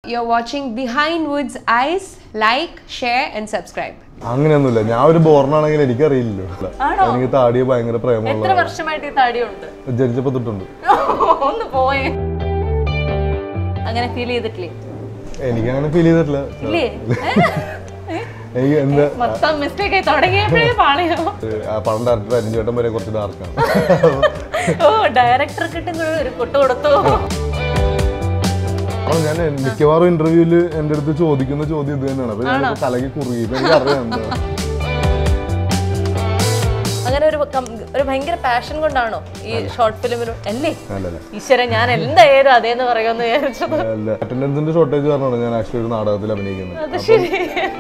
You're watching Behind Woods Eyes. Like, share, and subscribe. അങ്ങനെയൊന്നുമില്ല ഞാൻ ഒരു ബോർണാണെങ്കിൽ എനിക്കറിയില്ലല്ലോ ആണോ? എനിക്ക് താടിയെ ഭയങ്കര എത്ര പ്രേമമുള്ള വർഷമായിട്ട് ഈ താടിയുണ്ട് ജനിച്ചപ്പോ തൊട്ടുണ്ട് ഒന്ന് പോയേ അങ്ങനെ ഫീൽ ചെയ്തിട്ടില്ലേ എനിക്ക് അങ്ങനെ ഫീൽ ചെയ്തിട്ടില്ല ഇല്ലേ എനിക്ക് എന്താ മൊത്തം മിസ്റ്റേക്ക് ആയി തുടങ്ങിയപ്പോഴേ പാളിയോ ആ പണം ഡയറക്ടർ അരിഞ്ചേട്ടൻ വരെ കുറച്ച് ഡാർക്കാണ് ഓ ഡയറക്ടർ കിട്ടും കൂടെ ഒരു കൊട്ടു കൊടുത്തു അപ്പൊ ഞാൻ മിക്കവാറും ഇന്റർവ്യൂല് എന്റെ അടുത്ത് ചോദിക്കുന്ന ചോദ്യം ഇത് തന്നെയാണ് അപ്പൊ ഞാൻ തലക്ക് കുറുകി ഇപ്പൊ എനിക്ക് അറിയാം എന്താ അങ്ങനെ ഒരു കം- ഒരു ഭയങ്കര പാഷൻ കൊണ്ടാണോ ഈ ഷോർട്ട് ഫിലിമിൽ അല്ലേ അല്ലല്ല ഈശ്വര ഞാൻ എന്തായാലും അതേന്ന് പറയുമെന്ന് വിചാരിച്ചത് അല്ല അറ്റൻഡൻസിന്റെ ഷോർട്ടേജ് കാരണമാണ് ഞാൻ ആക്ച്വലി ഒരു നാടകത്തിൽ അഭിനയിക്കുന്നത് അത് ശരി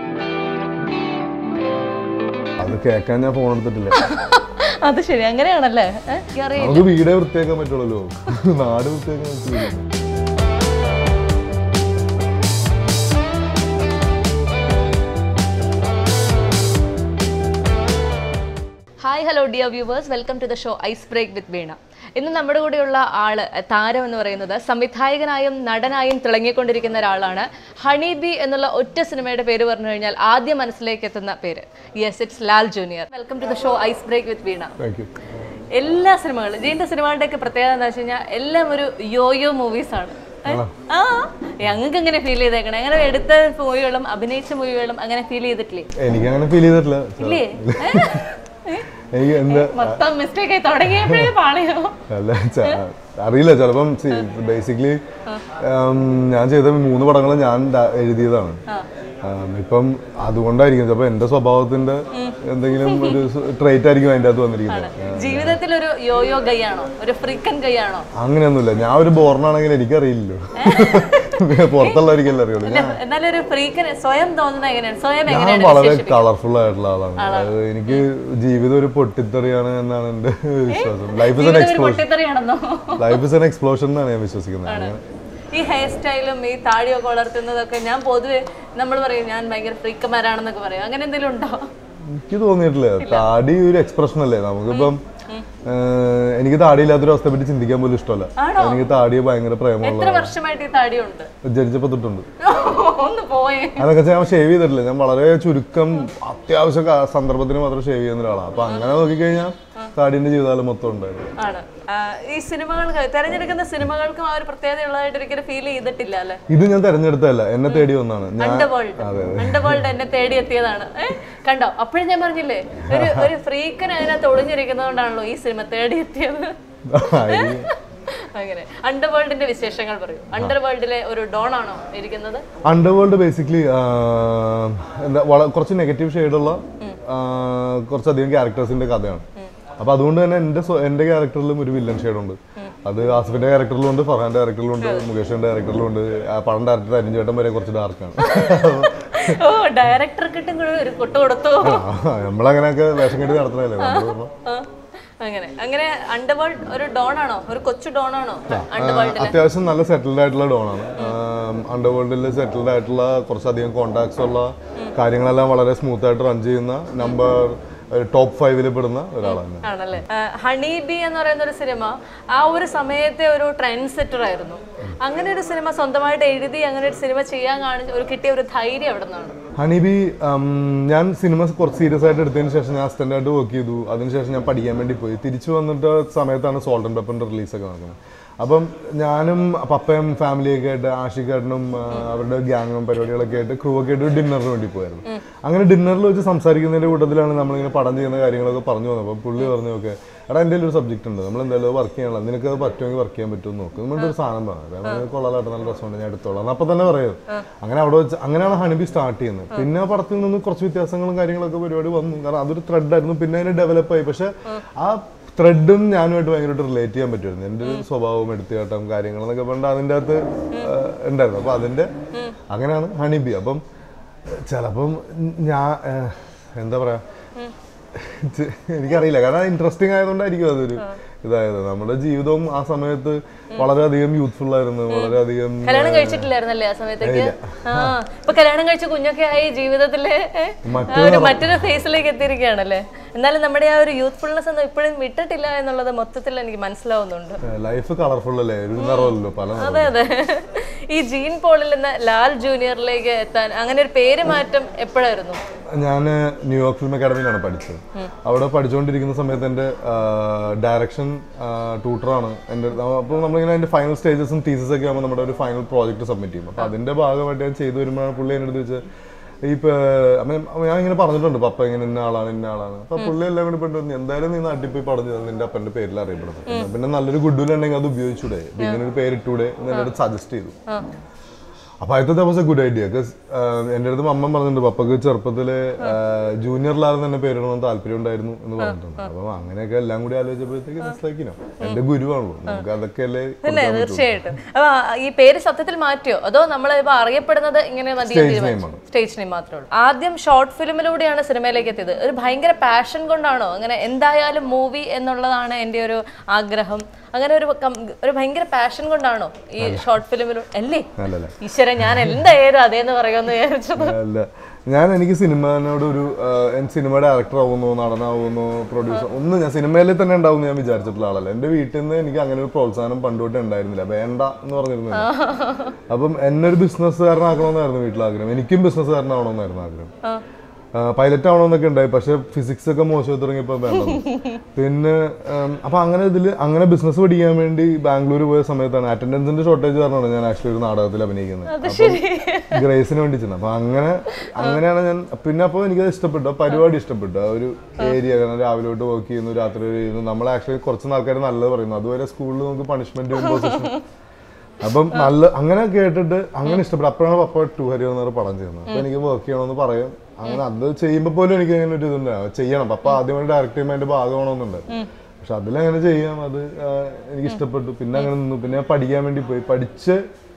അത് കേൾക്കാൻ ഞാൻ ഫോൺ എടുത്തിട്ടില്ല അത് ശരി അങ്ങനെയാണല്ലേ ഏ? എനിക്കറിയില്ല നമുക്ക് വീടേ വൃത്തിയാക്കാൻ പറ്റുള്ളൂ നാട് വൃത്തിയാക്കാൻ പറ്റില്ല hi hello dear viewers welcome to the show ice break with Veena ഇന്ന് നമ്മുടെ കൂടെയുള്ള ആള് താരം എന്ന് പറയുന്നത് സംവിധായകനായും നടനായും തിളങ്ങിക്കൊണ്ടിരിക്കുന്ന ഒരാളാണ് ഹണി ബി എന്നുള്ള ഒറ്റ സിനിമയുടെ പേര് പറഞ്ഞു കഴിഞ്ഞാൽ ആദ്യം മനസ്സിലേക്ക് എത്തുന്ന പേര് yes it's Lal junior welcome to the show ice break with Veena thank you എല്ലാ സിനിമകളും ജീൻ്റെ സിനിമകളുടെയൊക്കെ പ്രത്യേകത എന്താ വെച്ച് കഴിഞ്ഞാൽ എല്ലാം ഒരു യോയോ മൂവീസ് ആണ് ഏ? ആ ഞങ്ങൾക്ക് എങ്ങനെ ഫീൽ ചെയ്തേക്കണേ അങ്ങനെ എടുത്ത മൂവികളും അഭിനയിച്ച മൂവികളും അങ്ങനെ ഫീൽ ചെയ്തിട്ടില്ലേ എനിക്ക് അങ്ങനെ ഫീൽ ചെയ്തിട്ടില്ല ഇല്ലേ ഏ? ഏ? എനിക്ക് എന്താ മൊത്തം മിസ്റ്റേക്ക് ആയി തുടങ്ങിയപ്പോഴേ പാളിയോ അല്ല ച- അറിയില്ല ചിലപ്പം ബേസിക്കലി ഞാൻ ചെയ്ത മൂന്ന് പടങ്ങൾ ഞാൻ ഡ- എഴുതിയതാണ് ഉം, ഇപ്പം അതുകൊണ്ടായിരിക്കും ചിലപ്പോ എന്റെ സ്വഭാവത്തിന്റെ എന്തെങ്കിലും ഒരു ട്രേറ്റ് ആയിരിക്കും അതിന്റെ അകത്ത് വന്നിരിക്കുന്നത് ജീവിതത്തിൽ ഒരു യോയോ ഗൈയാണോ ഒരു ഫ്രീക്കൻ ഗൈയാണോ അങ്ങനെയൊന്നുമില്ല ഞാൻ ഒരു ബോർണാണെങ്കിൽ എനിക്കറിയില്ലല്ലോ പുറത്തുള്ളവർക്കല്ലേ അറിയുള്ളൂ ഞാൻ എന്നാലും ഒരു ഫ്രീക്കൻ സ്വയം തോന്നുന്നത് എങ്ങനെയാണ് സ്വയം ഞാൻ എങ്ങനെയാണ് വളരെ കളർഫുൾ ആയിട്ടുള്ള ആളാണ് അതായത് എനിക്ക് ജീവിതം ഒരു പൊട്ടിത്തെറിയാണ് എന്നാണ് എന്റെ വിശ്വാസം ലൈഫ് ഇസ് എൻ ജീവിതം ഒരു എക്സ്പ്ലോഷൻ പൊട്ടിത്തെറിയാണെന്നോ ലൈഫ് ഇസ് എൻ എക്സ്പ്ലോഷൻ എന്നാണ് ഞാൻ വിശ്വസിക്കുന്നത് അങ്ങനെ ഈ ഹെയർ സ്റ്റൈലും ഈ താടിയൊക്കെ വളർത്തുന്നതൊക്കെ ഞാൻ പൊതുവെ നമ്മൾ പറയും ഞാൻ ഭയങ്കര ഫ്രീക്കന്മാരാണെന്നൊക്കെ പറയും അങ്ങനെ എന്തെങ്കിലും ഉണ്ടോ എനിക്ക് തോന്നിയിട്ടില്ല താടി ഒരു എക്സ്പ്രഷൻ അല്ലേ നമുക്കിപ്പം ഏഹ്, എനിക്ക് താടിയില്ലാത്തൊരു അവസ്ഥയെ പറ്റി ചിന്തിക്കാൻ പോലും ഇഷ്ടമല്ല എനിക്ക് താടിയെ ഭയങ്കര പ്രേമമുള്ള എത്ര വർഷമായിട്ട് ഈ താടിയുണ്ട് ജനിച്ചപ്പോ തൊട്ടുണ്ട് ഒന്ന് പോയേ അതൊക്കെ ഞാൻ ഷേവ് ചെയ്തിട്ടില്ല ഞാൻ വളരെ ചുരുക്കം അത്യാവശ്യ കാ- സന്ദർഭത്തിന് മാത്രം ഷേവ് ചെയ്യുന്ന ഒരാളാണ് അപ്പൊ അങ്ങനെ നോക്കിക്കഴിഞ്ഞാൽ താടിന്റെ ജീവിതകാലം മൊത്തം ഉണ്ടായിരുന്നു ആണ് ആ, ഈ സിനിമകൾക്ക് തെരഞ്ഞെടുക്കുന്ന സിനിമകൾക്കും ആ ഒരു പ്രത്യേകത ഉള്ളതായിട്ട് ഒരിക്കലും ഫീൽ ചെയ്തിട്ടില്ല അല്ലെ ഇത് ഞാൻ തെരഞ്ഞെടുത്തതല്ല എന്നെ തേടി വന്നാണ് ഞാൻ അണ്ടർവേൾഡ് അണ്ടർവേൾഡ് എന്നെ തേടി എത്തിയതാണ് ഏ? കണ്ടോ അപ്പോഴും ഞാൻ പറഞ്ഞില്ലേ ഒരു ഒരു ഫ്രീക്കൻ അതിനകത്ത് ഒളിഞ്ഞിരിക്കുന്നതുകൊണ്ടാണല്ലോ ഈ സിനിമ തേടി എത്തിയത് അങ്ങനെ അണ്ടർവേൾഡിന്റെ വിശേഷങ്ങൾ പറയൂ അണ്ടർവേൾഡിലെ ഒരു ഡോൺ ആണോ ഇരിക്കുന്നത് അണ്ടർവേൾഡ് ബേസിക്കലി എന്താ വള- കുറച്ച് നെഗറ്റീവ് ഷെയ്ഡുള്ള കുറച്ചധികം ക്യാരക്ടേഴ്സിന്റെ കഥയാണ് അപ്പൊ അതുകൊണ്ട് തന്നെ എന്റെ സ്വ- എന്റെ ക്യാരക്ടറിലും ഒരു വില്ലൻ ഷെയ്ഡ് ഉണ്ട് അത് ആസിഫിന്റെ ക്യാരക്ടറിലും ഉണ്ട് ഫർഹാന്റെ ക്യാരക്ടറിലും ഉണ്ട് മുകേഷിന്റെ ക്യാരക്ടറിലും ഉണ്ട് ആ പടം ഡയറക്ടർ അരിഞ്ചേട്ടൻ വരെ കുറച്ച് ഡാർക്കാണ് ഓ ഡയറക്ടർ കിട്ടും കൂടെ ഒരു കൊട്ടു കൊടുത്തു നമ്മളങ്ങനെയൊക്കെ വേഷം കെട്ടി നടത്തണല്ലേ നമ്മള് പറഞ്ഞു. ആ, അങ്ങനെ അങ്ങനെ അണ്ടർവേൾഡ് ഒരു ഡോൺ ആണോ ഒരു കൊച്ചു ഡോൺ ആണോ അണ്ടർവേൾഡിലെ അത്യാവശ്യം നല്ല സെറ്റിൽഡ് ആയിട്ടുള്ള ഡോണാണ് അണ്ടർവേൾഡിൽ സെറ്റിൽഡ് ആയിട്ടുള്ള കുറച്ചധികം കോണ്ടാക്ട്സ് ഉള്ള കാര്യങ്ങളെല്ലാം വളരെ സ്മൂത്ത് ആയിട്ട് റൺ ചെയ്യുന്ന നമ്പർ ടോപ്പ് ഫൈവിൽ പെടുന്ന ഒരാളാണ് ആണല്ലേ ഹണി ബി എന്ന് പറയുന്ന ഒരു സിനിമ ആ ഒരു സമയത്തെ ഒരു ട്രെൻഡ് സെറ്റർ ആയിരുന്നു അങ്ങനെ ഒരു സിനിമ സ്വന്തമായിട്ട് എഴുതി അങ്ങനെ ഒരു സിനിമ ചെയ്യാൻ കാണിച്ച ഒരു കിട്ടിയ ഒരു ധൈര്യം എവിടെ നിന്നാണ് ഹണിബി ഉം, ഞാൻ സിനിമ കുറച്ച് സീരിയസ് ആയിട്ട് എടുത്തതിന് ശേഷം ഞാൻ അസിസ്റ്റന്റ് ആയിട്ട് വർക്ക് ചെയ്തു അതിനുശേഷം ഞാൻ പഠിക്കാൻ വേണ്ടി പോയി തിരിച്ചു വന്നിട്ട് സമയത്താണ് സോൾട്ട് ആൻഡ് പെപ്പറിന്റെ റിലീസൊക്കെ നടക്കുന്നത് അപ്പം ഞാനും പപ്പയും ഫാമിലിയൊക്കെ ആയിട്ട് ആഷിക്കേട്ടനും ആ, അവരുടെ ഗ്യാങ്ങും പരിപാടികളൊക്കെ ആയിട്ട് ക്രൂ ഒക്കെ ആയിട്ട് ഡിന്നറിന് വേണ്ടി പോയായിരുന്നു അങ്ങനെ ഡിന്നറിൽ വെച്ച് സംസാരിക്കുന്നതിന്റെ കൂട്ടത്തിലാണ് നമ്മളിങ്ങനെ പടം ചെയ്യുന്ന കാര്യങ്ങളൊക്കെ പറഞ്ഞു വന്നത് അപ്പം പുള്ളി പറഞ്ഞു നോക്കെ എടാ എൻ്റെ ഒരു സബ്ജക്റ്റ് ഉണ്ട് നമ്മൾ എന്തായാലും വർക്ക് ചെയ്യണം നിനക്ക് അത് പറ്റുമെങ്കിൽ വർക്ക് ചെയ്യാൻ പറ്റുമെന്ന് നോക്കും നമ്മുടെ ഒരു സാധനം പറഞ്ഞു കൊള്ളാലായിട്ട് നല്ല രസമുണ്ട് ഞാൻ എടുത്തോളാം അപ്പൊ തന്നെ പറയും അങ്ങനെ അവിടെ വെച്ച് അങ്ങനെയാണ് ഹണിബി സ്റ്റാർട്ട് ചെയ്യുന്നത് പിന്നെ ആ പടത്തിൽ നിന്ന് കുറച്ച് വ്യത്യാസങ്ങളും കാര്യങ്ങളൊക്കെ പരിപാടി വന്നു കാരണം അതൊരു ത്രെഡ് ആയിരുന്നു പിന്നെ അതിന് ഡെവലപ്പ് ആയി പക്ഷെ ആ ത്രെഡും ഞാനുമായിട്ട് ഭയങ്കരമായിട്ട് റിലേറ്റ് ചെയ്യാൻ പറ്റുമായിരുന്നു എൻ്റെ ഒരു സ്വഭാവം എടുത്തുകാട്ടം കാര്യങ്ങളെന്നൊക്കെ പറഞ്ഞാൽ അതിൻ്റെ അകത്ത് ആ, ഉണ്ടായിരുന്നു അപ്പൊ അതിന്റെ അങ്ങനെയാണ് ഹണിബി അപ്പം ചിലപ്പം ഞാൻ എന്താ പറയാ ചെ- എനിക്കറിയില്ല കാരണം ഇൻട്രസ്റ്റിംഗ് ആയതുകൊണ്ടായിരിക്കും അതൊരു ഇതായത് നമ്മുടെ ജീവിതവും ആ സമയത്ത് വളരെയധികം യൂത്ത്ഫുൾ ആയിരുന്നു വളരെയധികം കല്യാണം കഴിച്ചിട്ടില്ലായിരുന്നല്ലേ ആ സമയത്തേക്ക് ആ ഇപ്പൊ കല്യാണം കഴിച്ച കുഞ്ഞൊക്കെ ആയി ജീവിതത്തിലെ ഏ, ആ ഒരു മറ്റൊരു ഫേസിലേക്ക് എത്തിയിരിക്കുകയാണല്ലേ എന്നാലും നമ്മുടെ ആ ഒരു യൂത്ത്ഫുൾനെസ് ഒന്നും ഇപ്പോഴും വിട്ടിട്ടില്ല എന്നുള്ളത് മൊത്തത്തിൽ എനിക്ക് മനസ്സിലാവുന്നുണ്ട് ലൈഫ് കളർഫുൾ അല്ലേ ഒരു നിറമല്ലോ പല നിറം. അതെ അതെ ഈ ജീൻ പോളിൽ നിന്ന് ലാൽ ജൂനിയറിലേക്ക് എത്താൻ അങ്ങനെ ഒരു പേര് മാറ്റം എപ്പോഴായിരുന്നു ഞാൻ ന്യൂയോർക്ക് ഫിലിം അക്കാഡമിയിലാണ് പഠിച്ചത് അവിടെ പഠിച്ചുകൊണ്ടിരിക്കുന്ന സമയത്ത് എൻ്റെ ഡയറക്ഷൻ ട്യൂട്ടറാണ് എൻ്റെ അപ്പോൾ നമ്മളിങ്ങനെ അതിൻ്റെ ഫൈനൽ സ്റ്റേജസും തീസസ് ഒക്കെ ആകുമ്പോൾ നമ്മുടെ ഒരു ഫൈനൽ പ്രോജക്റ്റ് സബ്മിറ്റ് ചെയ്യും അപ്പോൾ അതിൻ്റെ ഭാഗമായിട്ട് ഞാൻ ചെയ്തു വരുമ്പോഴാണ് പുള്ളി എൻ്റെ അടുത്ത് വെച്ചാൽ ഈ ഇപ്പൊ ഞാൻ ഇങ്ങനെ പറഞ്ഞിട്ടുണ്ട് പപ്പ ഇങ്ങനെ ഇന്ന ആളാണ് ഇന്ന ആളാണ് അപ്പൊ പുള്ളി എല്ലാം കൂടി പെട്ടു എന്തായാലും നീ നാട്ടിൽ പോയി പറഞ്ഞു തന്നു നിന്റെ അപ്പന്റെ പേരിൽ അറിയപ്പെടുന്നത് പിന്നെ- പിന്നെ നല്ലൊരു ഗുഡ് വിൽ ഉണ്ടെങ്കിൽ അത് ഉപയോഗിച്ചൂടെ ഇപ്പൊ ഇങ്ങനെ ഒരു പേരിട്ടൂടെ എന്ന് എൻ്റെ അടുത്ത് സജസ്റ്റ് ചെയ്തു അപ്പൊ I thought was a good idea because എൻ്റെ അടുത്ത് അമ്മ പറഞ്ഞിട്ടുണ്ട് പപ്പക്ക് ചെറുപ്പത്തില് ജൂനിയറിലായിരുന്നു തന്നെ പേരിടണമെന്ന് താല്പര്യം ഉണ്ടായിരുന്നു എന്ന് പറഞ്ഞിട്ടുണ്ട് അപ്പൊ അങ്ങനെയൊക്കെ എല്ലാം കൂടി ആലോചിച്ചപ്പോഴത്തേക്ക് മനസ്സിലാക്കിനോ എന്റെ ഗുരുവാണല്ലോ നമുക്ക് അതൊക്കെ അല്ലേ പിന്നെ തീർച്ചയായിട്ടും അപ്പൊ ആ, ഈ പേര് സത്യത്തിൽ മാറ്റിയോ അതോ നമ്മൾ ഇപ്പൊ അറിയപ്പെടുന്നത് ഇങ്ങനെ മതി Stage name ആണ്. സ്റ്റേജ് നെയിം മാത്രമേ ഉള്ളൂ ആദ്യം ഷോർട്ട് ഫിലിമിലൂടെയാണ് സിനിമയിലേക്ക് എത്തിയത് ഒരു ഭയങ്കര പാഷൻ കൊണ്ടാണോ അങ്ങനെ എന്തായാലും മൂവി എന്നുള്ളതാണ് എൻ്റെ ഒരു ആഗ്രഹം അങ്ങനെ ഒരു കം- ഒരു ഭയങ്കര പാഷൻ കൊണ്ടാണോ ഈ ഷോർട്ട് ഫിലിമിലൂടെ അല്ലേ അല്ലല്ലേ ഈശ്വര ഞാൻ എന്തായാലും അതേന്ന് പറയുമെന്ന് വിചാരിച്ചത് അല്ല ഞാൻ എനിക്ക് സിനിമനോട് ഒരു സിനിമ ഡയറക്ടർ ആവുന്നു നടനാവുന്നു പ്രൊഡ്യൂസർ ഒന്നും ഞാൻ സിനിമയിൽ തന്നെ ഉണ്ടാവും ഞാൻ വിചാരിച്ചിട്ടുള്ള ആളല്ല എന്റെ വീട്ടിൽ നിന്ന് എനിക്ക് അങ്ങനെ ഒരു പ്രോത്സാഹനം പണ്ടുതൊട്ടേ ഉണ്ടായിരുന്നില്ല വേണ്ട എന്ന് പറഞ്ഞിരുന്നില്ല അപ്പം എന്നെ ഒരു ബിസിനസ്സുകാരനാക്കണമെന്നായിരുന്നു വീട്ടിൽ ആഗ്രഹം എനിക്കും ബിസിനസ്സുകാരനാവണമെന്നായിരുന്നു ആഗ്രഹം പൈലറ്റ് ആവണമെന്നൊക്കെ ഉണ്ടായി പക്ഷെ ഫിസിക്സ് ഒക്കെ മോശമായി തുടങ്ങിയപ്പോൾ വേണ്ട പിന്നെ ഉം, അപ്പൊ അങ്ങനെ ഇതിൽ അങ്ങനെ ബിസിനസ് പഠിക്കാൻ വേണ്ടി ബാംഗ്ലൂർ പോയ സമയത്താണ് അറ്റൻഡൻസിന്റെ ഷോർട്ടേജ് കാരണമാണ് ഞാൻ ആക്ച്വലി ഒരു നാടകത്തിൽ അഭിനയിക്കുന്നത് അത് ശരി ഗ്രേസിന് വേണ്ടി ചെന്നു അപ്പൊ അങ്ങനെ അങ്ങനെയാണ് ഞാൻ പിന്നെ അപ്പോൾ എനിക്കത് ഇഷ്ടപ്പെട്ടു ആ പരിപാടി ഇഷ്ടപ്പെട്ടു ആ ഒരു ഏരിയ കാരണം രാവിലെ തൊട്ട് വർക്ക് ചെയ്യുന്നു രാത്രി വരെ ചെയ്യുന്നു നമ്മൾ ആക്ച്വലി കുറച്ച് ആൾക്കാർ നല്ലത് പറയുന്നു അതുവരെ സ്കൂളിൽ നമുക്ക് പണിഷ്മെന്റ് ഇമ്പോസിഷൻ അപ്പം നല്ല അങ്ങനെ കേട്ടിട്ട് അങ്ങനെ ഇഷ്ടപ്പെട്ടു അപ്പോഴാണ് പപ്പ ടു ഹരി എന്നൊരു പടം ചെയ്യുന്നത് അപ്പൊ എനിക്ക് വർക്ക് ചെയ്യണമെന്ന് പറയും അങ്ങനെ അത് ചെയ്യുമ്പോൾ പോലും എനിക്ക് അങ്ങനെ ഒരു ഇതുണ്ടാവും ചെയ്യണം പപ്പ ആദ്യമായിട്ട് ഡയറക്റ്റ് ചെയ്യുമ്പോൾ അതിന്റെ ഭാഗമാണെന്നുണ്ട് പക്ഷെ അതിലങ്ങനെ ചെയ്യാം അത് ആ, എനിക്ക് ഇഷ്ടപ്പെട്ടു പിന്നെ അങ്ങനെ നിന്നു പിന്നെ ഞാൻ പഠിക്കാൻ വേണ്ടി പോയി പഠിച്ച്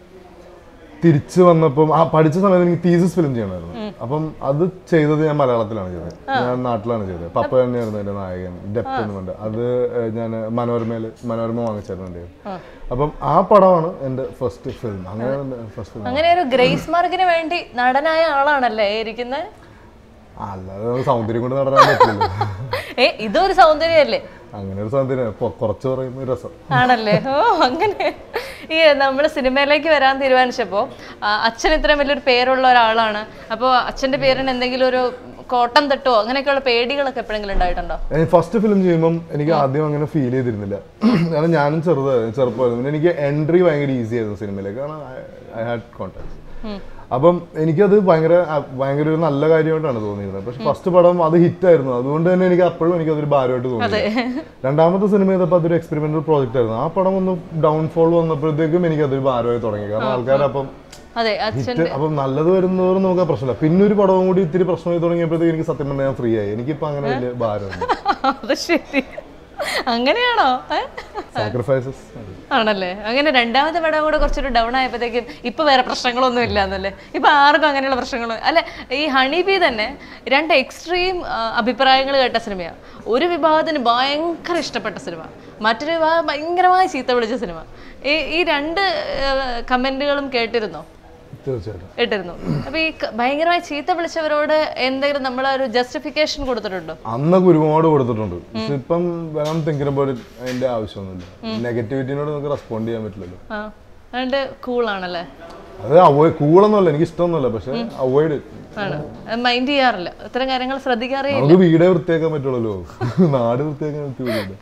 തിരിച്ചു വന്നപ്പം ആ പഠിച്ച സമയത്ത് എനിക്ക് തീസിസ് ഫിലിം ചെയ്യണമായിരുന്നു അപ്പം അത് ചെയ്തത് ഞാൻ മലയാളത്തിലാണ് ചെയ്തത് ഞാൻ നാട്ടിലാണ് ചെയ്തത് പപ്പ തന്നെയായിരുന്നു എന്റെ നായകൻ ഡെപ്റ്റ് എന്ന് പറഞ്ഞത് അത് ഞാൻ മനോരമയിൽ മനോരമ വാങ്ങിച്ചായിരുന്നു എൻ്റെ കയ്യിൽ. അപ്പം ആ പടമാണ് എൻ്റെ ഫസ്റ്റ് ഫിലിം അങ്ങനെ ഫസ്റ്റ് ഫിലിം അങ്ങനെ ഒരു ഗ്രേസ് മാർക്കിന് വേണ്ടി നടനായ ആളാണല്ലേ ഇരിക്കുന്നത് അല്ലാതെ നമുക്ക് സൗന്ദര്യം കൊണ്ട് നടക്കാൻ പറ്റില്ലല്ലോ ഏ ഇതൊരു സൗന്ദര്യമല്ലേ അങ്ങനെ ഒരു സൗന്ദര്യം പൊ- കുറച്ച് പറയുന്ന ഒരു രസം ആണല്ലേ ഓ അങ്ങനെ ഈ നമ്മൾ സിനിമയിലേക്ക് വരാൻ തീരുമാനിച്ചപ്പോൾ അച്ഛൻ ഇത്രയും വലിയൊരു പേരുള്ള ഒരാളാണ് അപ്പോൾ അച്ഛൻ്റെ പേരിന് എന്തെങ്കിലും ഒരു കോട്ടം തട്ടോ അങ്ങനെയൊക്കെയുള്ള പേടികളൊക്കെ എപ്പോഴെങ്കിലും ഉണ്ടായിട്ടുണ്ടോ ഫസ്റ്റ് ഫിലിം ചെയ്യുമ്പം എനിക്ക് ആദ്യം അങ്ങനെ ഫീൽ ചെയ്തിരുന്നില്ല കാരണം ഞാനും ചെറുതായിരുന്നു ചെറുപ്പമായിരുന്നു പിന്നെ എനിക്ക് എൻട്രി ഭയങ്കര ഈസി ആയിരുന്നു സിനിമയിലേക്ക് കാരണം ഐ ഹാഡ് കോൺടാക്ട് അപ്പം എനിക്കത് ഭയങ്കര ആ, ഭയങ്കര ഒരു നല്ല കാര്യമായിട്ടാണ് തോന്നിയിരുന്നത് പക്ഷെ ഫസ്റ്റ് പടം അത് ഹിറ്റ് ആയിരുന്നു അതുകൊണ്ട് തന്നെ എനിക്ക് അപ്പോഴും എനിക്ക് അതൊരു ഭാരമായിട്ട് തോന്നി രണ്ടാമത്തെ സിനിമ ചെയ്തപ്പോൾ അതൊരു എക്സ്പെരിമെന്റൽ പ്രോജക്റ്റ് ആയിരുന്നു ആ പടം ഒന്ന് ഡൗൺഫോൾ വന്നപ്പോഴത്തേക്കും എനിക്ക് അതൊരു ഭാരമായി തുടങ്ങി കാരണം ആൾക്കാരപ്പം അതെ അച്ഛൻ ഹിറ്റ് അപ്പം നല്ലത് വരുന്നവരും നമുക്ക് പ്രശ്നമില്ല പിന്നെ ഒരു പടവും കൂടി ഇത്തിരി പ്രശ്നമായി തുടങ്ങിയപ്പോഴത്തേക്ക് എനിക്ക് സത്യം പറഞ്ഞാൽ ഞാൻ ഫ്രീ ആയി എനിക്കിപ്പോൾ അങ്ങനെ വലിയ ഭാരമൊന്നും അത് ശരി അങ്ങനെയാണോ ഏ? സാക്രിഫൈസസ് ആണല്ലേ അങ്ങനെ രണ്ടാമത്തെ പടം കൂടെ കുറച്ചൊരു ഡൗൺ ആയപ്പോഴത്തേക്കും ഇപ്പൊ വേറെ പ്രശ്നങ്ങളൊന്നും ഇല്ല എന്നല്ലേ ഇപ്പൊ ആർക്കും അങ്ങനെയുള്ള പ്രശ്നങ്ങൾ അല്ലെ ഈ ഹണി ബി തന്നെ രണ്ട് എക്സ്ട്രീം അഭിപ്രായങ്ങൾ കേട്ട സിനിമയാണ് ഒരു വിഭാഗത്തിന് ഭയങ്കര ഇഷ്ടപ്പെട്ട സിനിമ മറ്റൊരു വിഭാഗം ഭയങ്കരമായി ചീത്ത വിളിച്ച സിനിമ ഈ ഈ രണ്ട് കമന്റുകളും കേട്ടിരുന്നോ തീർച്ചയായിട്ടും കേട്ടിരുന്നു അപ്പൊ ഈ ക- ഭയങ്കരമായി ചീത്ത വിളിച്ചവരോട് എന്തെങ്കിലും നമ്മൾ ഒരു ജസ്റ്റിഫിക്കേഷൻ കൊടുത്തിട്ടുണ്ടോ അന്നൊക്കെ ഒരുപാട് കൊടുത്തിട്ടുണ്ട് പക്ഷെ ഇപ്പം വേണം തിങ്കിനപ്പോൾ അതിന്റെ ആവശ്യമൊന്നുമില്ല നെഗറ്റിവിറ്റിനോട് നമുക്ക് റെസ്പോണ്ട് ചെയ്യാൻ പറ്റില്ലല്ലോ ആ അതുകൊണ്ട് കൂളാണല്ലേ അത് അവോയ്ഡ് കൂളൊന്നുമല്ല എനിക്ക് ഇഷ്ടമൊന്നുമല്ല പക്ഷെ അവോയ്ഡ് ആണ് മൈൻഡ് ചെയ്യാറില്ല ഇത്തരം കാര്യങ്ങൾ ശ്രദ്ധിക്കാറേ നമുക്ക് വീടേ വൃത്തിയാക്കാൻ പറ്റുള്ളൂ നാട് വൃത്തിയാക്കാൻ പറ്റൂല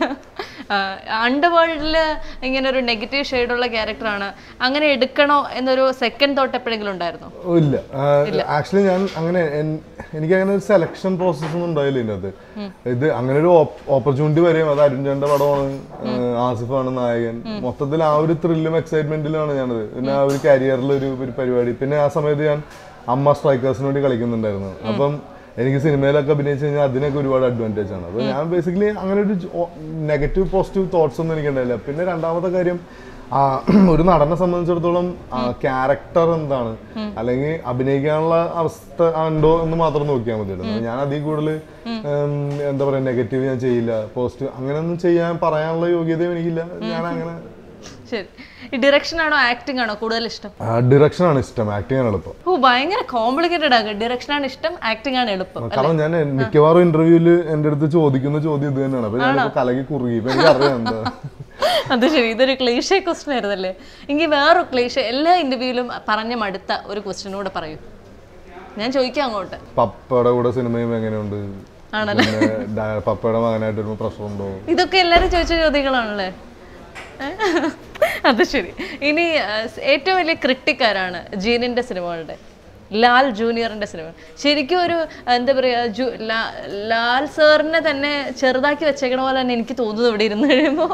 അണ്ടർവേൾഡിൽ ഇങ്ങനെ ഒരു നെഗറ്റീവ് ഷെയ്ഡുള്ള ക്യാരക്ടറാണ് അങ്ങനെ എടുക്കണോ എന്നൊരു സെക്കൻഡ് തോട്ട് എപ്പോഴെങ്കിലും ഉണ്ടായിരുന്നു ഓ, ഇല്ല ആക്ച്വലി ഞാൻ അങ്ങനെ എൻ- എനിക്ക് അങ്ങനെ ഒരു സെലക്ഷൻ പ്രോസസ് ഒന്നും ഉണ്ടായില്ല ഇതിനകത്ത് ഇത് അങ്ങനെ ഒരു ഓപ്പർച്യൂണിറ്റി വരെയും അത് അരുൺചാന്റെ പടമാണ് ഏഹ് ആസിഫാണ് നായകൻ മൊത്തത്തിൽ ആ ഒരു ത്രില്ലും എക്സൈറ്റ്മെന്റിലാണ് ഞാനത് പിന്നെ ആ ഒരു കരിയറിൽ ഒരു ഒരു പരിപാടി പിന്നെ ആ സമയത്ത് ഞാൻ അമ്മ സ്ട്രൈക്കേഴ്സിന് വേണ്ടി കളിക്കുന്നുണ്ടായിരുന്നു അപ്പം എനിക്ക് സിനിമയിലൊക്കെ അഭിനയിച്ചു കഴിഞ്ഞാൽ അതിനൊക്കെ ഒരുപാട് അഡ്വാൻറ്റേജ് ആണ് അപ്പോൾ ഞാൻ ബേസിക്കലി അങ്ങനെ ഒരു നെഗറ്റീവ് പോസിറ്റീവ് തോട്ട്സ് ഒന്നും എനിക്കുണ്ടായില്ല പിന്നെ രണ്ടാമത്തെ കാര്യം ആ, ഒരു നടനെ സംബന്ധിച്ചിടത്തോളം ക്യാരക്ടർ എന്താണ് അല്ലെങ്കിൽ അഭിനയിക്കാനുള്ള അവസ്ഥ ഉണ്ടോ എന്ന് മാത്രം നോക്കിയാൽ മതിയായിരുന്നു ഞാൻ അതിൽ കൂടുതൽ എന്താ പറയാ നെഗറ്റീവ് ഞാൻ ചെയ്യില്ല പോസിറ്റീവ് അങ്ങനെയൊന്നും ചെയ്യാൻ പറയാനുള്ള യോഗ്യതയും എനിക്കില്ല ഞാൻ അങ്ങനെ ശരി ഈ ഡിറക്ഷൻ ആണോ ആക്ടിംഗ് ആണോ കൂടുതൽ ഇഷ്ടം ഡിറക്ഷൻ ആണ് ഇഷ്ടം ആക്ടിങ് ആണ് എളുപ്പം ഓ ഭയങ്കര കോംപ്ലിക്കേറ്റഡ് ആകും ഡിറക്ഷൻ ആണ് ഇഷ്ടം ആക്ടിംഗ് ആണ് എളുപ്പം കാരണം ഞാൻ മിക്കവാറും ഇന്റർവ്യൂല് എന്റെ അടുത്ത് ചോദിക്കുന്ന ചോദ്യം ഇത് തന്നെയാണ് അപ്പൊ ഞാനിപ്പോ കലകി കുറുകി ഇപ്പൊ എനിക്ക് അറിയാം എന്താ അത് ശരി ഇതൊരു ക്ലേശ ക്വസ്റ്റൻ ആയിരുന്നല്ലേ എങ്കിൽ വേറൊരു ക്ലേശ എല്ലാ ഇന്റർവ്യൂവിലും പറഞ്ഞ മടുത്ത ഒരു ക്വസ്റ്റ്യനോട് പറയൂ ഞാൻ ചോദിക്കാം അങ്ങോട്ട് പപ്പയുടെ കൂടെ സിനിമയും എങ്ങനെയുണ്ട് പിന്നെ ഡ- പപ്പയുടെ മകനായിട്ട് വരുമ്പോ പ്രശ്നമുണ്ടോ ഇതൊക്കെ എല്ലാവരും ചോദിച്ച ചോദ്യങ്ങളാണല്ലേ ഏ? അത് ശരി ഇനി ആ, സ് ഏറ്റവും വലിയ ക്രിട്ടിക്കാരാണ് ജീനിന്റെ സിനിമകളുടെ ലാൽ ജൂനിയറിന്റെ സിനിമ ശരിക്കും ഒരു എന്താ പറയാ ജു ലാ- ലാൽ സാറിനെ തന്നെ ചെറുതാക്കി വെച്ചേക്കണ പോലെ തന്നെ എനിക്ക് തോന്നുന്നു ഇവിടെ ഇരുന്ന് കഴിയുമ്പോ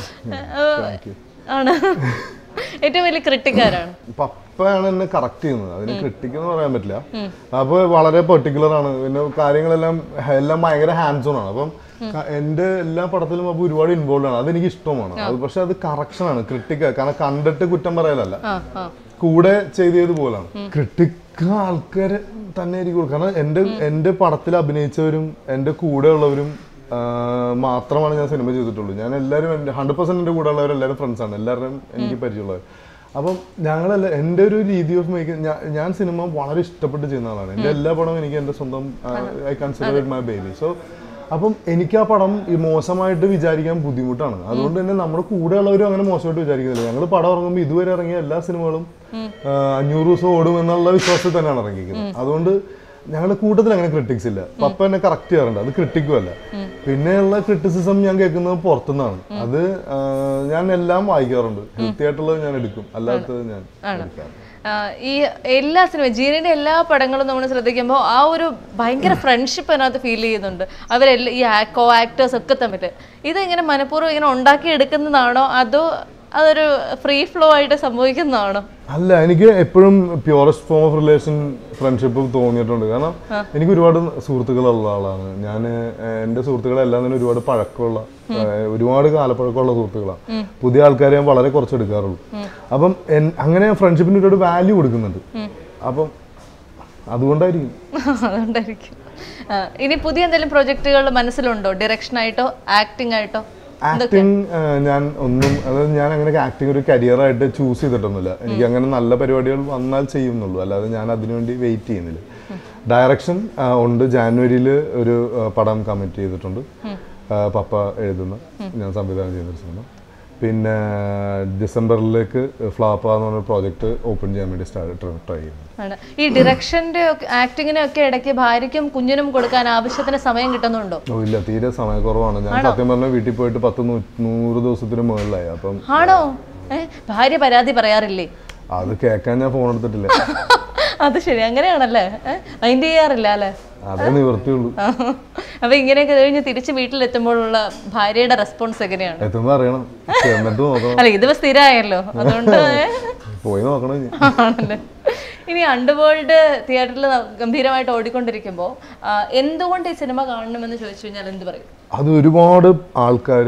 ആണ് ഏറ്റവും വലിയ ക്രിട്ടിക്കാരാണ് പപ്പയാണ് എന്നെ കറക്റ്റ് ചെയ്യുന്നത് അതിന് ക്രിട്ടിക് എന്ന് പറയാൻ പറ്റില്ല അപ്പൊ വളരെ പെർട്ടിക്കുലർ ആണ് പിന്നെ കാര്യങ്ങളെല്ലാം എല്ലാം ഭയങ്കര ഹാൻഡ്സ് ഓൺ ആണ് അപ്പം ക- എന്റെ എല്ലാ പടത്തിലും അപ്പൊ ഒരുപാട് ഇൻവോൾവ് ആണ് അതെനിക്ക് ഇഷ്ടമാണ് അത് പക്ഷെ അത് കറക്ഷൻ ആണ് ക്രിട്ടിക് കാരണം കണ്ടിട്ട് കുറ്റം പറയലല്ല ആ ആ കൂടെ ചെയ്തത് പോലാണ് ക്രിട്ടിക് ആൾക്കാർ തന്നെ ആയിരിക്കും കാരണം എൻ്റെ എൻ്റെ പടത്തിൽ അഭിനയിച്ചവരും എൻ്റെ കൂടെ ഉള്ളവരും ആ, മാത്രമാണ് ഞാൻ സിനിമ ചെയ്തിട്ടുള്ളൂ ഞാൻ എല്ലാവരും എൻ്റെ ഹൺഡ്രഡ് പെർസെന്റ് എൻ്റെ കൂടെ ഉള്ളവർ എല്ലാവരും ഫ്രണ്ട്സാണ് എല്ലാവരുടെയും എനിക്ക് പരിചയമുള്ളവർ അപ്പം ഞങ്ങളല്ല എൻ്റെ ഒരു രീതി ഓഫ് മേക്കിംഗ് ഞാൻ സിനിമ വളരെ ഇഷ്ടപ്പെട്ട് ചെയ്യുന്ന ആളാണ് എൻ്റെ എല്ലാ പടവും എനിക്ക് എൻ്റെ സ്വന്തം I consider it my baby so അപ്പം എനിക്ക് ആ പടം ഈ മോശമായിട്ട് വിചാരിക്കാൻ ബുദ്ധിമുട്ടാണ് അതുകൊണ്ട് തന്നെ നമ്മുടെ കൂടെയുള്ളവരും അങ്ങനെ മോശമായിട്ട് വിചാരിക്കുന്നില്ല ഞങ്ങൾ പടം ഇറങ്ങുമ്പോൾ ഇതുവരെ ഇറങ്ങിയ എല്ലാ സിനിമകളും ആ, അഞ്ഞൂറ് ദിവസം ഓടും എന്നുള്ള വിശ്വാസത്തിൽ തന്നെയാണ് ഇറങ്ങിയിരിക്കുന്നത് അതുകൊണ്ട് ഞങ്ങളുടെ കൂട്ടത്തിൽ അങ്ങനെ ക്രിട്ടിക്സ് ഇല്ല പപ്പ എന്നെ കറക്റ്റ് ചെയ്യാറുണ്ട് അത് ക്രിട്ടിക്കും അല്ല പിന്നെയുള്ള ക്രിറ്റിസിസം ഞാൻ കേൾക്കുന്നത് പുറത്തുനിന്നാണ് അത് ആ, ഞാൻ എല്ലാം വായിക്കാറുണ്ട് ഹെൽത്തി ആയിട്ടുള്ളത് ഞാൻ എടുക്കും അല്ലാത്തത് ഞാൻ എടുക്കാറില്ല ആ, ഈ എല്ലാ സിനിമ ജീനിന്റെ എല്ലാ പടങ്ങളും നമ്മൾ ശ്രദ്ധിക്കുമ്പോൾ ആ ഒരു ഭയങ്കര ഫ്രണ്ട്ഷിപ്പ് അതിനകത്ത് ഫീൽ ചെയ്യുന്നുണ്ട് അവരെല്ലാം ഈ കോ ആക്ടേഴ്സ് ഒക്കെ തമ്മിൽ ഇത് ഇങ്ങനെ മനഃപൂർവ്വം ഇങ്ങനെ ഉണ്ടാക്കി എടുക്കുന്നതാണോ അതോ അതൊരു ഫ്രീ ഫ്ലോ ആയിട്ട് സംഭവിക്കുന്നതാണോ അല്ല എനിക്ക് എപ്പോഴും purest form of relation friendship തോന്നിയിട്ടുണ്ട് കാരണം എനിക്ക് ഒരുപാട് സുഹൃത്തുക്കളുള്ള ആളാണ് ഞാൻ എൻ്റെ സുഹൃത്തുക്കളെല്ലാം തന്നെ ഒരുപാട് പഴക്കമുള്ള ഏഹ്, ഒരുപാട് കാലപ്പഴക്കമുള്ള സുഹൃത്തുക്കളാണ് പുതിയ ആൾക്കാരെ ഞാൻ വളരെ കുറച്ച് എടുക്കാറുള്ളൂ അപ്പം എൻ- അങ്ങനെ ഫ്രണ്ട്ഷിപ്പിന് ഒരുപാട് വാല്യൂ കൊടുക്കുന്നുണ്ട് അപ്പം അതുകൊണ്ടായിരിക്കും അതുകൊണ്ടായിരിക്കും ആ, ഇനി പുതിയ എന്തെങ്കിലും പ്രൊജക്റ്റുകൾ മനസ്സിലുണ്ടോ ഡയറക്ഷൻ ആയിട്ടോ ആക്ടിംഗ് ആയിട്ടോ ആക്ടിങ് ഞാൻ ഒന്നും അതായത് ഞാൻ അങ്ങനെ ആക്ടിങ് ഒരു കരിയർ ആയിട്ട് ചൂസ് ചെയ്തിട്ടൊന്നുമില്ല എനിക്ക് അങ്ങനെ നല്ല പരിപാടികൾ വന്നാൽ ചെയ്യുന്നുള്ളൂ അല്ലാതെ ഞാൻ അതിനുവേണ്ടി വെയിറ്റ് ചെയ്യുന്നില്ല ഡയറക്ഷൻ ഉണ്ട് ജാനുവരിയിൽ ഒരു ആ, പടം കമ്മിറ്റ് ചെയ്തിട്ടുണ്ട് ആ, പപ്പ എഴുതുന്ന ഞാൻ സംവിധാനം ചെയ്യുന്നൊരു സിനിമ പിന്നെ ഡിസംബറിലേക്ക് ഫ്ലാപ്പ എന്ന് പറഞ്ഞ പ്രോജക്റ്റ് ഓപ്പൺ ചെയ്യാൻ വേണ്ടി സ്റ്റാർട്ട് ട്രൈ ചെയ്യുന്നു ആണ് ഈ ഡിറക്ഷന്റെ ആക്ടിങ്ങിനും ഒക്കെ ഇടയ്ക്ക് ഭാര്യയ്ക്കും കുഞ്ഞിനും കൊടുക്കാൻ ആവശ്യത്തിന് സമയം കിട്ടുന്നുണ്ടോ ഓ ഇല്ല തീരെ സമയക്കുറവാണ് ഞാൻ സത്യം പറഞ്ഞാൽ വീട്ടിൽ പോയിട്ട് പത്ത് നൂ- നൂറ് ദിവസത്തിന് മുകളിലായി അപ്പം ആണോ ഏ ഭാര്യ പരാതി പറയാറില്ലേ അത് കേൾക്കാൻ ഞാൻ ഫോൺ എടുത്തിട്ടില്ല അത് ശരി അങ്ങനെയാണല്ലേ മൈൻഡ് ചെയ്യാറില്ല അല്ലേ അതേ നിവർത്തിയുള്ളൂ ആ. അപ്പൊ ഇങ്ങനെയൊക്കെ കഴിഞ്ഞ് തിരിച്ച് വീട്ടിലെത്തുമ്പോഴുള്ള ഭാര്യയുടെ റെസ്പോൺസ് എങ്ങനെയാണ് എത്തുമ്പോ അറിയണം എന്നിട്ട് നോക്കണം അല്ല ഇതിപ്പോ സ്ഥിരമായല്ലോ അതുകൊണ്ട് ഏ? പോയി നോക്കണം ഇനി. ആണല്ലേ ഇനി അണ്ടർവേൾഡ് തിയേറ്ററിൽ ഗംഭീരമായിട്ട് ഓടിക്കൊണ്ടിരിക്കുമ്പോൾ എന്തുകൊണ്ട് ഈ സിനിമ കാണണമെന്ന് ചോദിച്ചു കഴിഞ്ഞാൽ എന്ത് പറയും അത് ഒരുപാട് ആൾക്കാർ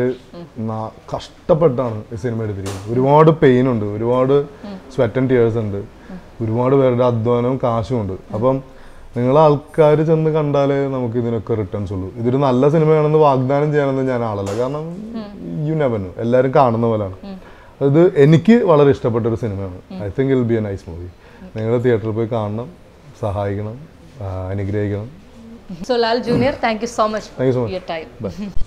കഷ്ടപ്പെട്ടാണ് ഈ സിനിമ എടുത്തിരിക്കുന്നത് ഒരുപാട് പെയിൻ ഉണ്ട് ഒരുപാട് സ്വെറ്റ് ആൻഡ് ടിയേഴ്സ് ഉണ്ട് ഒരുപാട് പേരുടെ അധ്വാനവും കാശും ഉണ്ട് അപ്പം നിങ്ങൾ ആൾക്കാർ ചെന്ന് കണ്ടാലേ നമുക്ക് ഇതിനൊക്കെ റിട്ടേൺസ് ഉള്ളൂ ഇതൊരു നല്ല സിനിമയാണെന്ന് വാഗ്ദാനം ചെയ്യാനൊന്നും ഞാൻ ആളല്ല കാരണം യു നെവനു എല്ലാവരും കാണുന്ന പോലെയാണ് അത് എനിക്ക് വളരെ ഇഷ്ടപ്പെട്ട ഒരു സിനിമയാണ് I think I'll be a nice movie നിങ്ങൾ തിയേറ്ററിൽ പോയി കാണണം സഹായിക്കണം ആ, അനുഗ്രഹിക്കണം സോ ലാൽ ജൂനിയർ thank you so much thank you so much your time